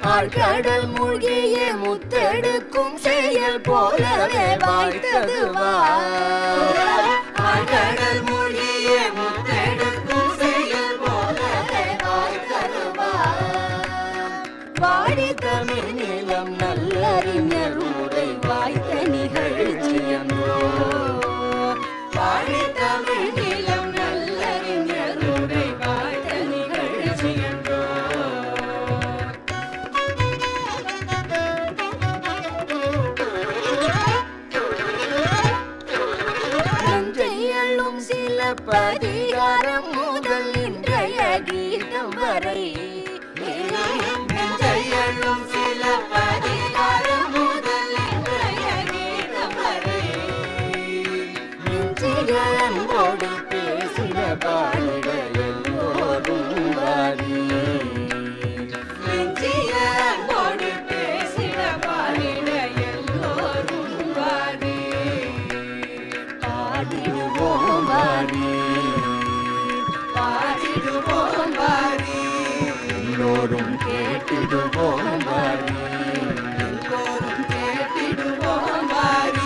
ஆழ்கடல் மூழ்கிய முத்தெடுக்கும் செயல் போலவே வாய்த்தது ஆழ்கடல் மூழ்கிய முத்தெடுக்கும் செயல் போலவே வாய்த்தது வாடி தமிழ் நிலம் நல்லறிஞர் உரை வாய்த்த நிகழ்ச்சியன்றோ வாடி தமிழ் நிலம் நல்லறிஞர் உரை வாய்த்த நிகழ்ச்சியன்றோ நஞ்சையள்ளும் சில பதிகாரம் முதல் இன்றைய கீதம் வரை நஞ்சையள்ளும் சில பதிகாரம் முதல் இன்றைய கீதம் வரை நெஞ்சிகளோடு பேசின பாடிட எல்லோரும் வாரி நெஞ்சிகளோடு பேசின பாடிட எல்லோரும் வாரி பாடிடுவோம் வாரி பாடிடுவோம் வாரி எல்லோரும் கேட்டிடுவோம் வாரி எல்லோரும் கேட்டிடுவோம் வாரி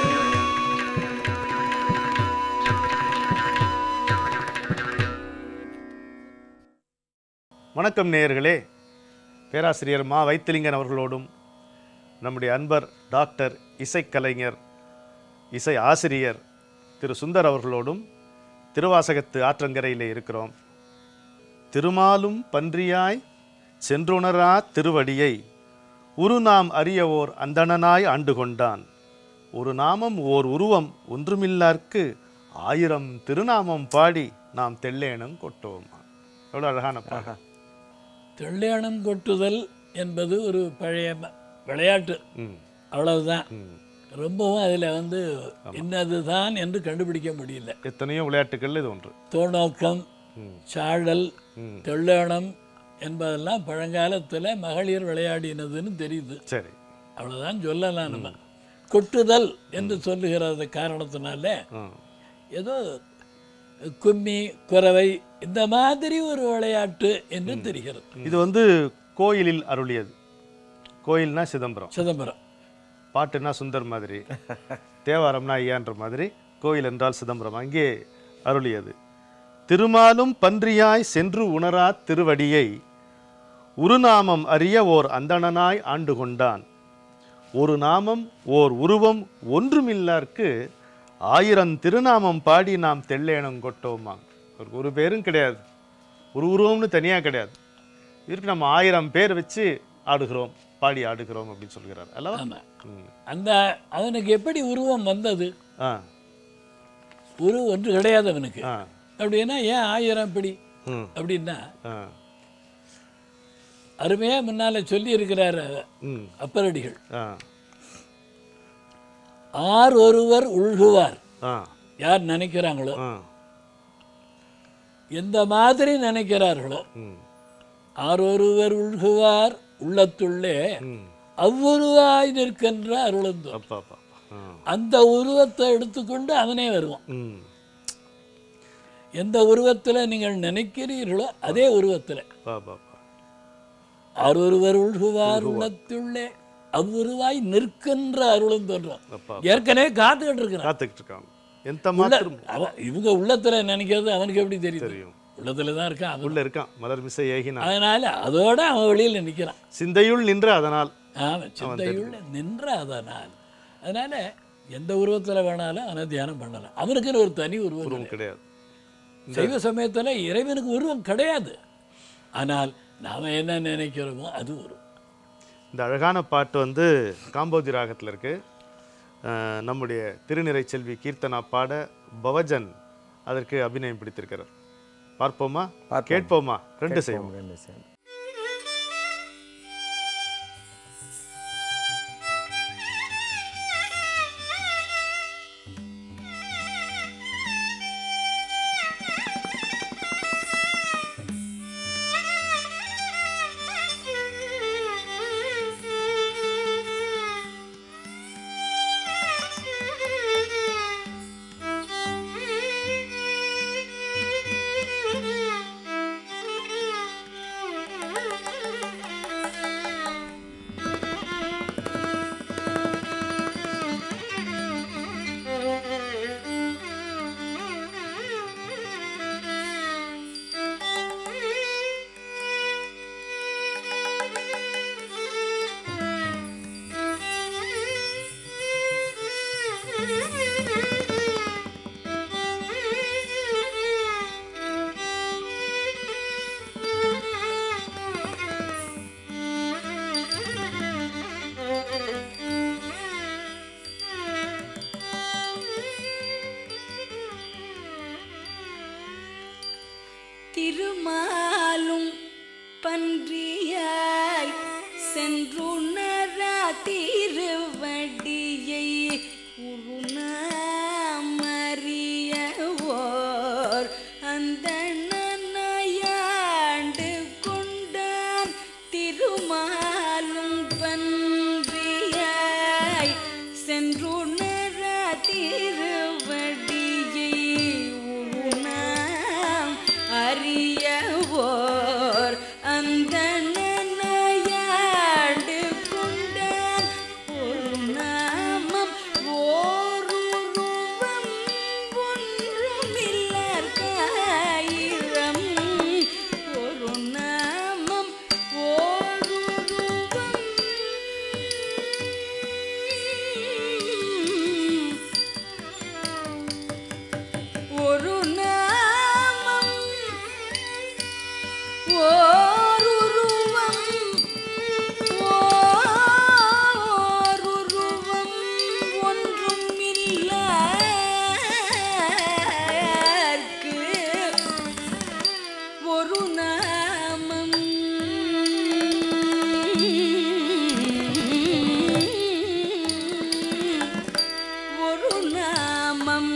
வணக்கம் நேயர்களே பேராசிரியர் மா வைத்திலிங்கன் அவர்களோடும் நம்முடைய அன்பர் டாக்டர் இசைக்கலைஞர் இசை ஆசிரியர் திரு சுந்தர் அவர்களோடும் திருவாசகத்து ஆற்றங்கரையிலே இருக்கிறோம் திருமாலும் பன்றியாய் சென்றுணரா திருவடியை உரு நாம் அறியவோர் அந்தணனாய் ஆண்டு கொண்டான் ஒரு நாமம் ஓர் உருவம் ஒன்றுமில்லார்க்கு ஆயிரம் திருநாமம் பாடி நாம் தெள்ளேனம் கொட்டோம் எவ்வளோ அழகான பாடல் தெள்ளியானம் கொட்டுதல் என்பது ஒரு பழைய ம- விளையாட்டு ம் அவ்வளவுதான் ம் ரொம்பவும் அதில் வந்து இன்னதுதான் என்று கண்டுபிடிக்க முடியல எத்தனையோ விளையாட்டுகள் இது ஒன்று தோணோக்கம் ம். சாழல் ம். தெள்ளேணம் என்பதெல்லாம் பழங்காலத்தில் மகளிர் விளையாடினதுன்னு தெரியுது சரி அவ்வளவுதான் சொல்லலாம் நம்ம கொட்டுதல் என்று சொல்லுகிறது காரணத்தினால ம் ஏதோ கும்மி குறவை இந்த மாதிரி ஒரு விளையாட்டு என்று தெரிகிறது இது வந்து கோயிலில் அருளியது கோயில்னா சிதம்பரம் சிதம்பரம் பாட்டுனா சுந்தர் மாதிரி தேவாரம்னா ஐயான்ற மாதிரி கோயில் என்றால் சிதம்பரம் அங்கே அருளியது திருமாலும் பன்றியாய் சென்று உணரா திருவடியை உருநாமம் அறிய ஓர் அந்தணனாய் ஆண்டு கொண்டான் ஒரு நாமம் ஓர் உருவம் ஒன்றுமில்லார்க்கு ஆயிரம் திருநாமம் பாடி நாம் தெள்ளேனம் கொட்டோமா ஒரு ஒரு பேரும் கிடையாது ஒரு உருவம்னு தனியாக கிடையாது இதற்கு நம்ம ஆயிரம் பேர் வச்சு ஆடுகிறோம் பாடி ஆடுகிறோம் அப்படின்னு சொல்கிறார் அல்லவா ஆமா ம். அந்த அவனுக்கு எப்படி உருவம் வந்தது ஆ உரு ஒன்று கிடையாது அவனுக்கு ஆ அப்படின்னா ஏன் ஆயிரம் இப்படி ம் அப்படின்னா ஆ அருமையா முன்னால சொல்லி இருக்கிறார் ம் அப்பரடிகள் ஆ ஆர் ஒருவர் உள்குவார் ஆ யார் நினைக்கிறாங்களோ ஆ எந்த மாதிரி நினைக்கிறார்களோ ம் ஆர் ஒருவர் உள்குவார் உள்ளத்துள்ளே ம் அவ்வுருவாய் நிற்கின்ற அருளந்தோ அப்பா அப்பா அப்பா. ஆ அந்த உருவத்தை எடுத்துக்கொண்டு அவனே வருவான் ம் எந்த உருவத்தில் நீங்கள் நினைக்கிறீர்களோ அதே உருவத்தில் பா பா பா ஆர் ஒருவர் உள்குவார் உள்ளத்துள்ளே அவ்வுருவாய் நிற்கின்ற அருளும் தோன்றும் அப்பா ஏற்கனவே காத்துக்கிட்டு இருக்கிறான் காத்துக்கிட்டு இருக்காங்க எந்த மாத்திரம் அவன் இவங்க உள்ளத்துல நினைக்கிறது அவனுக்கு எப்படி தெரியும் தெரியும் உள்ளத்துல தான் இருக்கான் அவன் உள்ள இருக்கான் மலர் மிசை ஏகினா அதனால அதோட அவன் வெளியில நிக்கிறான் சிந்தையுள் நின்று அதனால் அவன் சிந்தையுள்ள நின்ற அதனால் அதனால எந்த உருவத்துல வேணாலும் அவனை தியானம் பண்ணலாம் அவனுக்குன்னு ஒரு தனி உருவம் உருவம் கிடையாது கிடையாது. சைவ சமயத்துல இறைவனுக்கு உருவம் கிடையாது ஆனால் நாம என்ன நினைக்கிறோமோ அது உருவம் இந்த அழகான பாட்டு வந்து காம்போதி ராகத்தில் இருக்கு அஹ், நம்முடைய திருநிறை செல்வி கீர்த்தனா பாட பவஜன் அதற்கு அபிநயம் பிடித்திருக்கிறார் பார்ப்போமா பார்ப்போம். கேட்போமா ரெண்டு செய்வோம் ரெண்டு சேர்ந்து Thank you. திருமாலும் பன்றியாய் சென்றுணரா திருவடியை உருணமறியவோர் அந்த நனையாண்டு கொண்டான் திருமாலும் பன்றியாய் சென்றுணரா திருவடியை உருணாம் அறியவோர் அந்த நனையாண்டு கொண்டான் ஒரு நாமம் ஓருருவம் ஒன்றுமில்லர் காயிரம் ஒரு நாமம் ஓருருவம் ஒரு நாமம் ஓருருவம் ஓருருவம் ஒன்றும் இல்லார்க்கு ஒரு நாமம் ஒரு நாமம்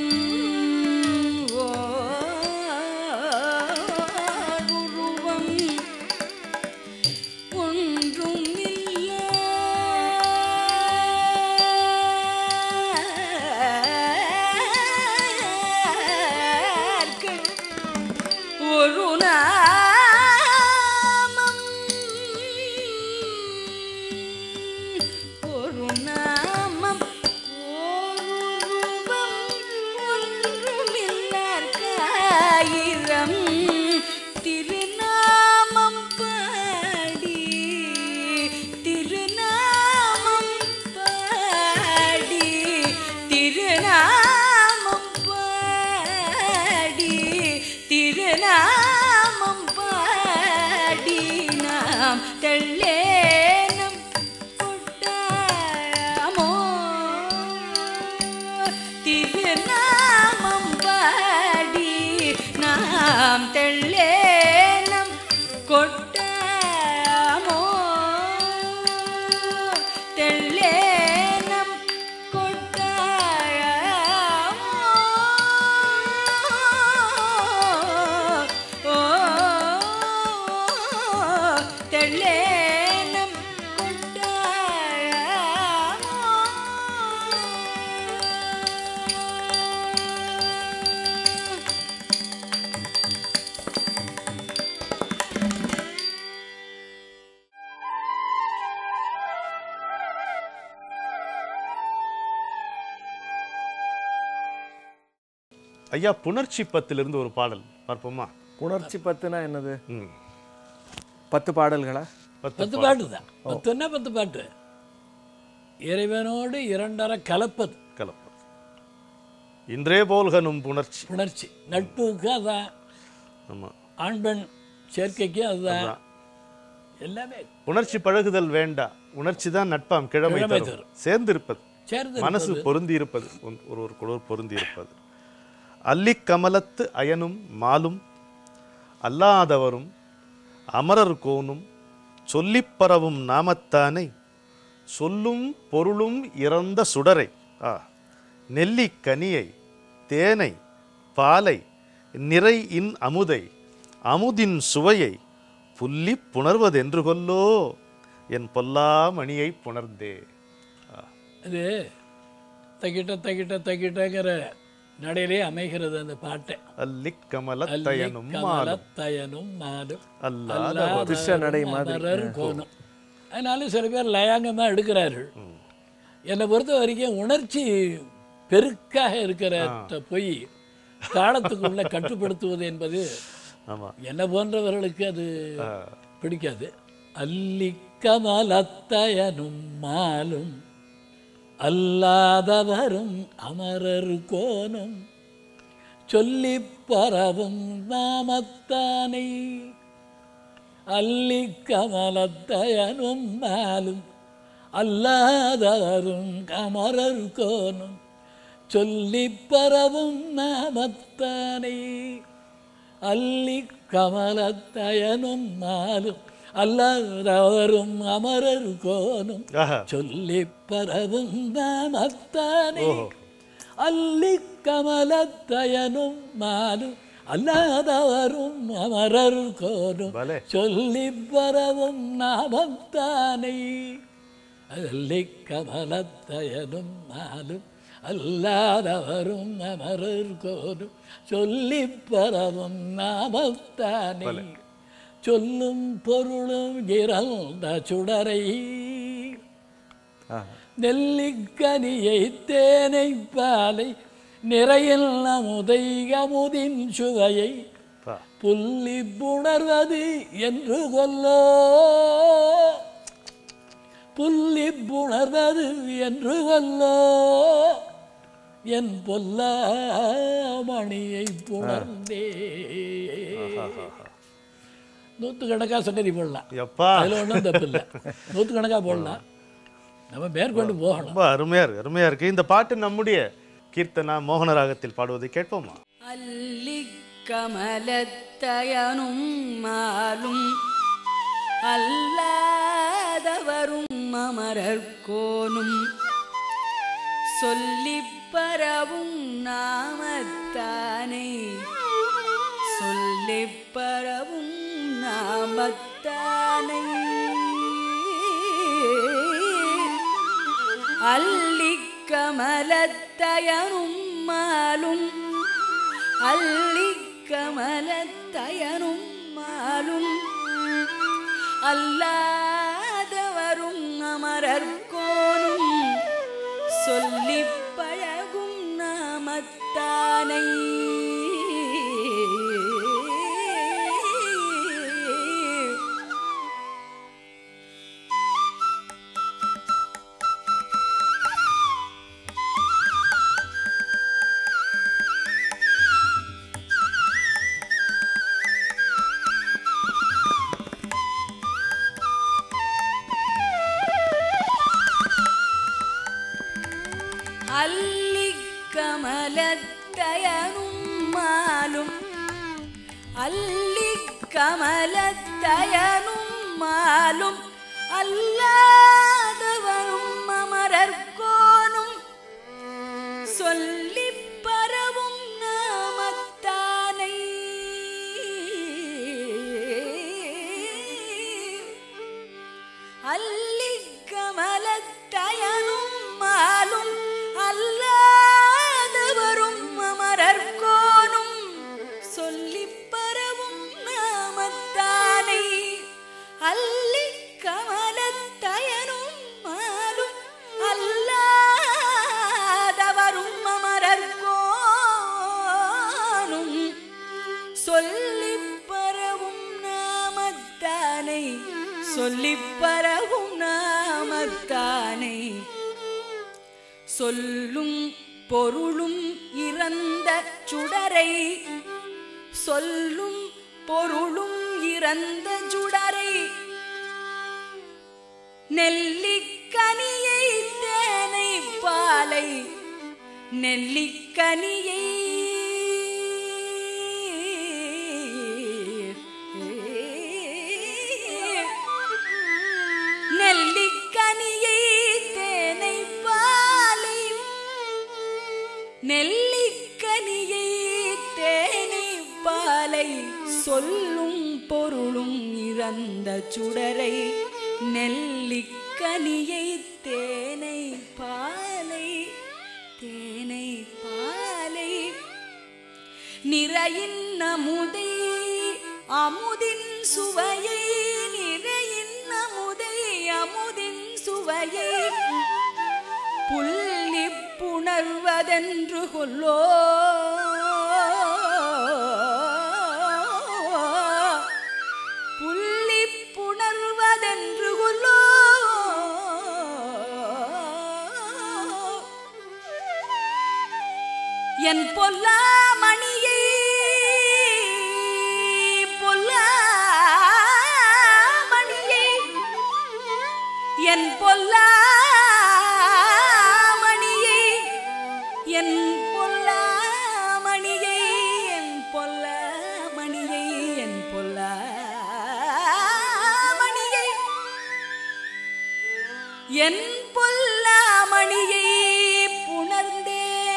ஓருருவம் ஒன்றும் இல்லார்க்கு ஒரு நாமம் ஒரு நாமம் ஓருருவம் ஒன்றுமில்லார்க்காயிரம் திருநாமம் பாடி திருநாமம் பாடி திருநாமம் பாடி திருநாமம் பாடி நாம் தெள்ளேனம் கொட்டாமோ திருநாமம் பாடி நாம் தெள்ளேனம் கொட்டாமோ தெள்ளேனம் கொட்டாமோ தெள்ளேனம் கொட்டாமோ ஐயா புணர்ச்சி பத்திலிருந்து ஒரு பாடல் பார்ப்போமா உணர்ச்சி பத்துனா என்னது ம் பத்து பாடல்களா பத்து பத்து பாட்டு தான் பத்துன்னா பத்து பாட்டு இறைவனோடு இரண்டரை கலப்பது கலப்பம் இன்றே போல்கனும் புணர்ச்சி புணர்ச்சி நட்புக்கு அதான் ஆமா ஆண் பெண் சேர்க்கைக்கு அதுதான் அதான். எல்லாமே உணர்ச்சி பழகுதல் வேண்டா உணர்ச்சி தான் நட்பாம் கிழமை கிழமை தரும் தரும். சேர்ந்திருப்பது சேர்ந்து மனசு பொருந்தி இருப்பது ஒன்- ஒரு ஒரு குழு பொருந்தி இருப்பது அல்லிக் கமலத்து அயனும் மாலும் அல்லாதவரும் அமரர் கோனும் சொல்லிப் பரவும் நாமத்தானை சொல்லும் பொருளும் இறந்த சுடரை ஆ நெல்லிக் கனியை தேனை பாலை நிறை இன் அமுதை அமுதின் சுவையை புல்லிப் புணர்வதென்று கொல்லோ என் பொல்லா மணியை புணர்ந்தே இது தகிட்ட தகிட்ட தகிட்டங்கிற நடையிலே அமைகிறது அந்த பாட்டை அல்லிக் கமலத்தயனும் மாலும் தயனும் மாலும் அல்லாத கிருஷ்ண நடை மாதிரி. அமரர் கோணும் அதனால சில பேர் லயாங்கம் தான் எடுக்கிறார்கள் என்னை பொறுத்த வரைக்கும் உணர்ச்சி பெருக்காக இருக்கிற த- போய் தாளத்துக்குள்ள கட்டுப்படுத்துவது என்பது ஆமா என்ன போன்றவர்களுக்கு அது பிடிக்காது அல்லிக்கமலத்தயனும் மாலும் அல்லாதவரும் அமரர் கோனும் சொல்லிப் பரவும் நாமத்தானை அல்லிக்கமலத்தயனும் மாலும் அல்லாதவரும் அமரர் கோனும் சொல்லிப் பரவும் நாமத்தானை அல்லி கமலத்தயனும் மாலும் அல்லாதவரும் அமரர் கோனும் ஆஹா. சொல்லி பரவும் நாமத்தானே அல்லி கமலத்தயனும் மாலும் அல்லாதவரும் அமரர் கோனும் பலே. சொல்லி பரவும் நாமத்தானே அல்லி கமலத்தயனும் மாலும் அல்லாதவரும் அமரர் கோனும் சொல்லி பரவும் நாமத்தானே சொல்லும் பொருளும் இறந்த சுடரை ஆ நெல்லிக்கனியை தேனை பாலை நிறையில் அமுதை அமுதின் சுவையை பா. புள்ளி புணர்வது என்று கொல்லோ புள்ளி புணர்வது என்று கொல்லோ என் பொல்லாமணியை புணர்ந்தே நூற்றுக்கணக்காக சங்கதி போடலாம் எப்பா அதில் ஒன்றும் தப்பு இல்லை நூற்றுக்கணக்காக போடலாம் நம்ம மேற்கொண்டு போகணும் ரொம்ப அருமையா இருக்கு அருமையா இருக்கு இந்த பாட்டு நம்முடைய கீர்த்தனா மோகன ராகத்தில் பாடுவதை கேட்போமா அல்லிக்கமலத்தயனும் மாலும் அல்லாதவரும் அமரர்கோனும் சொல்லிப் பரவும் நாமத்தானே சொல்லிப் பரவும் நாமத்தானே அல்லிக்கமலத்தயனும் மாலும் அல்லிக்கமலத்தயனும் மாலும் அல்லாதவரும் அமரர்கோனும் சொல்லிப் பழகும் நாமத்தானை அல்லிக்கமலத்தயனும் மாலும் அல்லிக்கமலத்தயனும் மாலும் அல்லாதவரும் அமரர்கோனும் சொல்லிப் பரவும் நாமத்தானை அல்லிக்கமலத்தயனும் மாலும் அல்லாதவரும் அமரர்கோனும் சொல்லிப் பரவும் நாமத்தானை அல்லிக்கமலத்தயனும் மாலும் அல்லாதவரும் அமரர்கோனும் சொல்லிப் பரவும் நாமத்தானை சொல்லிப் பரவும் நாமத்தானை சொல்லும் பொருளும் இறந்த சுடரை சொல்லும் பொருளும் இறந்த சுடரை நெல்லிக்கனியை தேனை பாலை நெல்லிக்கனியை நெல்லிக்கனியை தேனை பாலை நெல்லிக்கனியை தேனை பாலை சொல்லும் பொருளும் இறந்த சுடரை நெல்லிக்கனியை தேனை பாலை தேனை பாலை நிறையின் அமுதை அமுதின் சுவையை நிறையின் அமுதை அமுதின் சுவையை புள்ளி புணர்வதென்று கொல்லோ புள்ளி புணர்வதென்று கொல்லோ என் பொல்லாமணியை பொல்லாமணியை என் பொல்லாமணியை என் பொல்லாமணியை என் பொல்லாமணியை என் பொல்லாமணியை புணர்ந்தே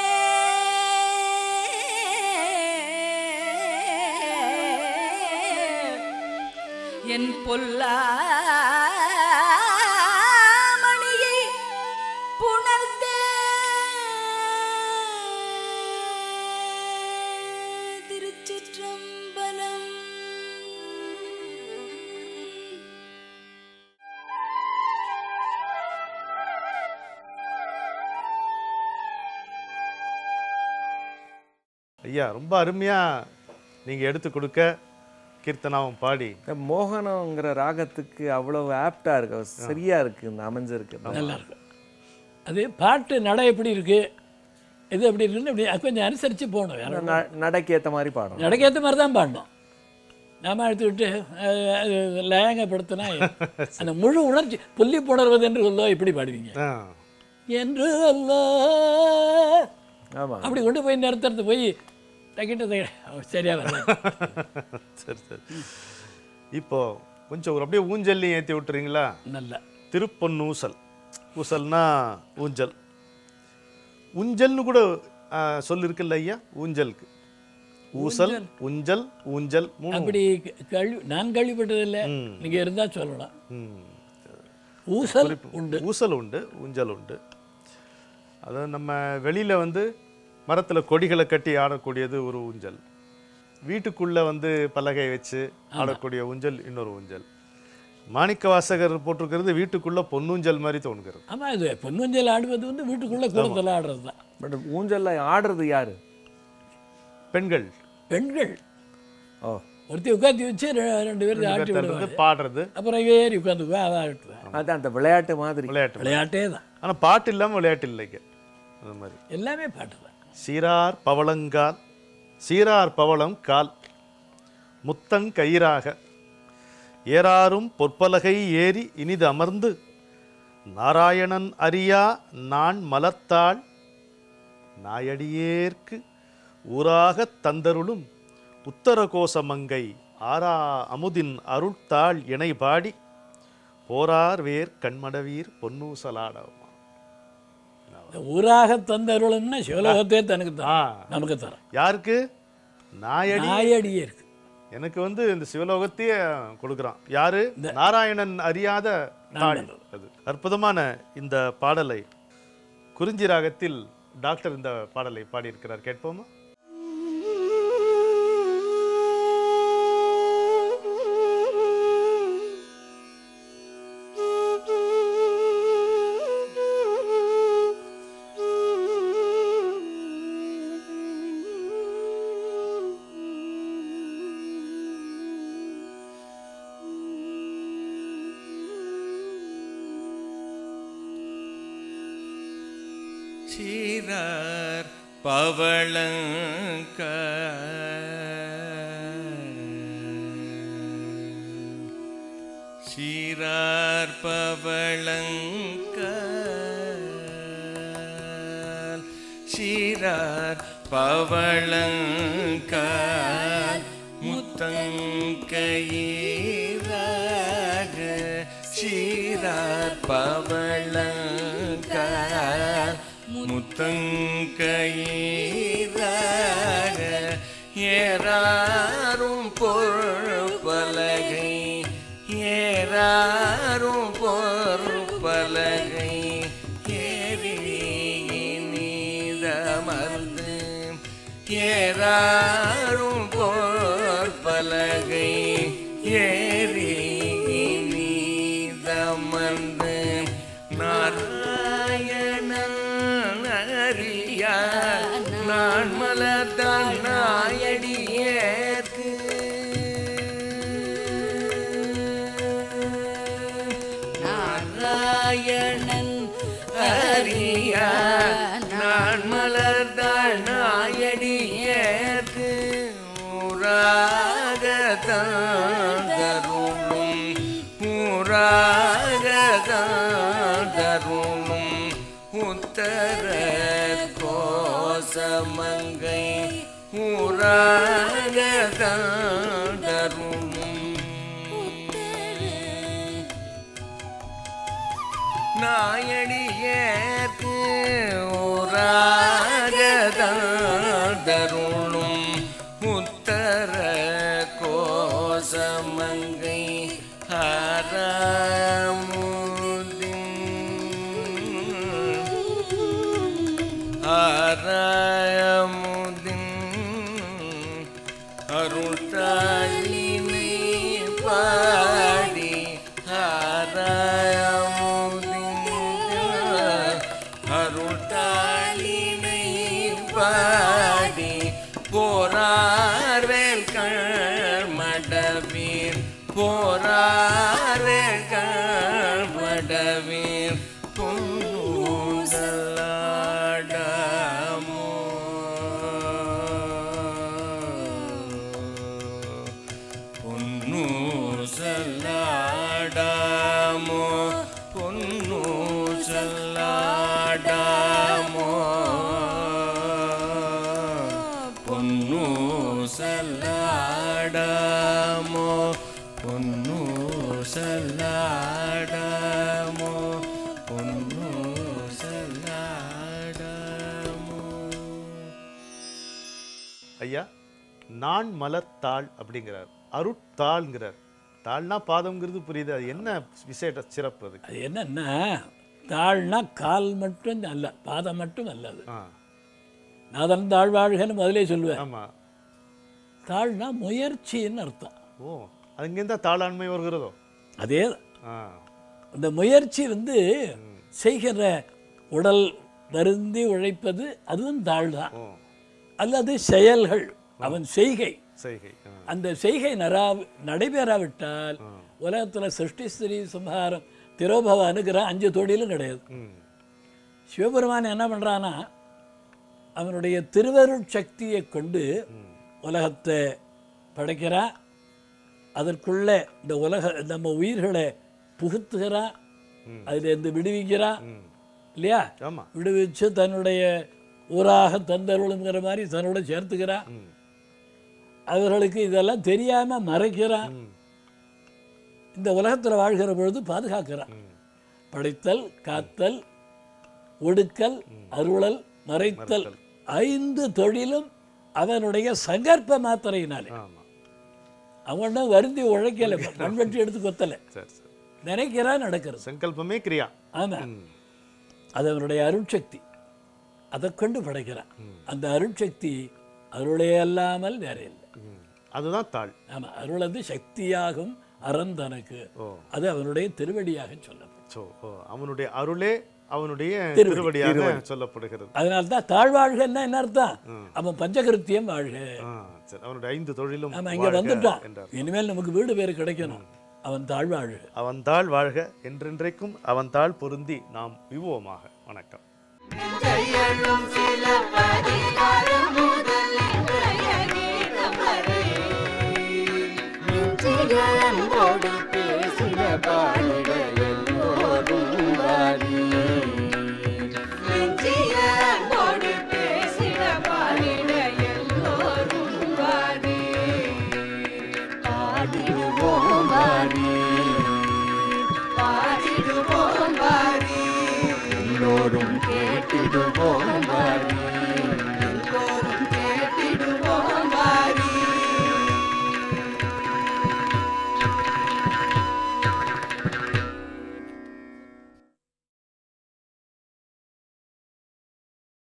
என் பொல்லாமணியை புணர்ந்தே திருச்சிற்றம்பலம் ஐயா ரொம்ப அருமையா நீங்க எடுத்து கொடுக்க கீர்த்தனாவும் பாடி இந்த மோகனங்கிற ராகத்துக்கு அவ்வளவு ஆப்டா இருக்கு சரியா இருக்கு இந்த அமைஞ்சிருக்கு நல்லா இருக்கும் அது பாட்டு நடை எப்படி இருக்கு இது எப்படி இருக்குன்னு இப்படி கொஞ்சம் அனுசரித்து போகணும் வேற ஒண்ணும் ந- நடைக்கு ஏத்த மாதிரி பாடணும் நடக்கேற்ற மாதிரி தான் பாடணும் நாம எடுத்து விட்டு லயங்கப்படுத்தினா அந்த முழு உணர்ச்சி புள்ளி புணர்வது என்று சொல்லோ இப்படி பாடுவீங்க ஆ, என்று அல்ல ஆமா அப்படி கொண்டு போய் நிறுத்துறது போய் டக்கிட்டு சரியா வரல சரி சரி இப்போ கொஞ்சம் ஒரு அப்படியே ஊஞ்சல்லையும் ஏற்றி விட்டுறீங்களா நல்ல திருப்பொன்னூசல் ஊசல்னா ஊஞ்சல் ஊஞ்சல்னு கூட ஆ, சொல் இருக்குல்ல ஐயா ஊஞ்சலுக்கு ஊசல் ஊஞ்சல் ஊஞ்சல் மூணு அப்படி கல்வி நான் கேள்விப்பட்டதில்லை நீங்க இருந்தா சொல்லலாம் ம். ஊசல் உண்டு ஊசல் உண்டு ஊஞ்சல் உண்டு அது நம்ம வெளியில் வந்து மரத்தில் கொடிகளை கட்டி ஆடக்கூடியது ஒரு ஊஞ்சல் வீட்டுக்குள்ளே வந்து பலகை வச்சு ஆடக்கூடிய ஊஞ்சல் இன்னொரு ஊஞ்சல் மாணிக்க வாசகர் போட்டிருக்கிறது வீட்டுக்குள்ளே பொன்னூஞ்சல் மாதிரி தோணுகிறது ஆமா இது பொன்னுஞ்சல் ஆடுவது வந்து வீட்டுக்குள்ள கூடத்தில் ஆடுறது தான் பட் ஊஞ்சல்ல ஆடுறது யாரு பெண்கள் பெண்கள் ஓ ஒருத்தி உட்காந்து வச்சு ரெ- ரெண்டு பேரும் ஆட்டி தட்டுறது விடுவாங்க பாடுறது அப்புறம் ஏறி உட்காந்துக்குவேன் அதை ஆட்டுவேன் அது அந்த விளையாட்டு மாதிரி விளையாட்டு விளையாட்டே தான் ஆனால் பாட்டு இல்லாமல் விளையாட்டு இல்லைங்க அந்த மாதிரி எல்லாமே பாட்டு தான் சீரார் பவளங்கால் சீரார் பவளம் கால் முத்தங் கயிறாக ஏறாரும் பொற்பலகை ஏறி இனிது அமர்ந்து நாராயணன் அறியா நான் மலத்தாள் நாயடியேற்கு ஊராகத் தந்தருளும் உத்தரகோசமங்கை ஆரா அமுதின் அருள்தாள் இணை பாடி போரார் வேர் கண்மடவீர் பொன்னூசலாடவமா இந்த ஊராக தந்தருளும்னா சிவலோகத்தே தனக்கு ஆ தான் நமக்கு தரோம் யாருக்கு நாயடி நாயடியே இருக்கு எனக்கு வந்து இந்த சிவலோகத்தையே கொடுக்குறான் யாரு நாராயணன் அறியாத நாள் அது அற்புதமான இந்த பாடலை குறிஞ்சி ராகத்தில் டாக்டர் இந்த பாடலை பாடியிருக்கிறார் கேட்போமா சீரார் பவளங்க சீரார் பவளங்க சீரார் பவளங்க முத்தங்கையீராக சீரார் பவளங்க முத்தங்கையீராக ஏறாரும் பொற்பலகை ஏறாரும் பொற்பலகை ஏறி நீதமர்ந்து ஏறாரும் பொற்பலகை ஏறி நீதமர்ந்து நாராயணன் அறியா நான் மலர்தான் நாயடியேற்கு நாராயணன் அறியா நான் மலர்தான் நாயடியேற்கு ஊராக தருளும் ஊராக தருளும் உத்தர கோசமங்கை ஊராக தருளும் நாயடியேற்கு ஊராகதருளும் உத்தர கோசமங்கை ஹரமுதின் ஆராயமுதின் அருள்தாளினை பாடி ஆராயமுதின் அருள்தாளினை பாடி போரார்வேல் மடவீர் போரார்வேல் மடவீர் பொன்னூசலாடமோ பொன்னூசலாடமோ பொன்னூசலாடமோ பொன்னூசலாடமோ பொன்னூசலாடமோ பொன்னூசலாடமோ ஐயா நான் மலர்த்தாள் அப்படிங்கிறார் அருட்தாள்ங்கிறார் தாள்னா பாதம்ங்கிறது புரியுது அது என்ன விசேட சிறப்பு அதுக்கு அது என்னன்னா தாழ்னா கால் மட்டும் அல்ல பாதம் மட்டும் அல்ல அது ஆ நாதன் தாழ்வாழ்கன்னு முதலே சொல்லுவேன் ஆமா தாழ்னா முயற்சின்னு அர்த்தம் ஓ அங்கேருந்தா தாளாண்மை வருகிறதோ அதே ஆ அந்த முயற்சி வந்து செய்கிற உடல் வருந்தி உழைப்பது அதுவும் தாழ் தான் ஓ அல்லது செயல்கள் அவன் செய்கை செய்கை ஆ. அந்த செய்கை நரா நடைபெறாவிட்டால் உலகத்துல சிருஷ்டி ஸ்திரீ சம்ஹாரம் திரோபவ அனுகிரகம் அஞ்சு தொழிலும் கிடையாது ம் சிவபெருமான் என்ன பண்றானா அவனுடைய திருவருட் சக்தியை கொண்டு உலகத்தை படைக்கிறான் அதற்குள்ள இந்த உலக நம்ம உயிர்களை புகுத்துகிறான் அதுல இருந்து விடுவிக்கிறான் இல்லையா ஆமா விடுவிச்சு தன்னுடைய ஊராக தந்தருளுங்கிற மாதிரி தன்னோட சேர்த்துக்கிறான் ம் அவர்களுக்கு இதெல்லாம் தெரியாம மறைக்கிறான் ம் இந்த உலகத்துல வாழ்கிற பொழுது பாதுகாக்கிறான் ம் படைத்தல் காத்தல் ஒடுக்கல் அருளல் மறைத்தல் ஐந்து தொழிலும் அவனுடைய சங்கற்ப மாத்திரையினாலே ஆமா அவனும் வருந்தி உழைக்கல மண்வெட்டி எடுத்து கொத்தல சரி சரி நினைக்கிறான் நடக்கிறது சங்கல்பமே கிரியா ஆமா ம் அது அவனுடைய அருட்சக்தி அதை கொண்டு படைக்கிறான் அந்த அருட்சக்தி அருளே அல்லாமல் வேற இல்லை ம். அதுதான் தாள் ஆமா அருள் வந்து சக்தியாகும் அறந்தனக்கு ஓ அது அவனுடைய திருவடியாக சொல்லப்படும் சோ ஓ அவனுடைய அருளே அவனுடைய திருவடி. திருவடியாக சொல்லப்படுகிறது அதனால தான் தாழ்வாழ்கன்னா என்ன அர்த்தம் அவன் பஞ்சகிருத்தியம் வாழ்க ஆ சரி அவனுடைய ஐந்து தொழிலும் ஆமா இங்க வாழ்க வந்துட்டான் என்றார் இனிமேல் நமக்கு வீடு பேர் கிடைக்கணும் அவன் தாழ்வாழ்க அவன் தாள் வாழ்க என்றென்றைக்கும் அவன் தாள் பொருந்தி நாம் விவோமாக வணக்கம் கையெழும் சில பதிகாரம் முதல் இன்றைய கீதம் வரை நெஞ்சில் அன்போடு பேசின பாடல்கள்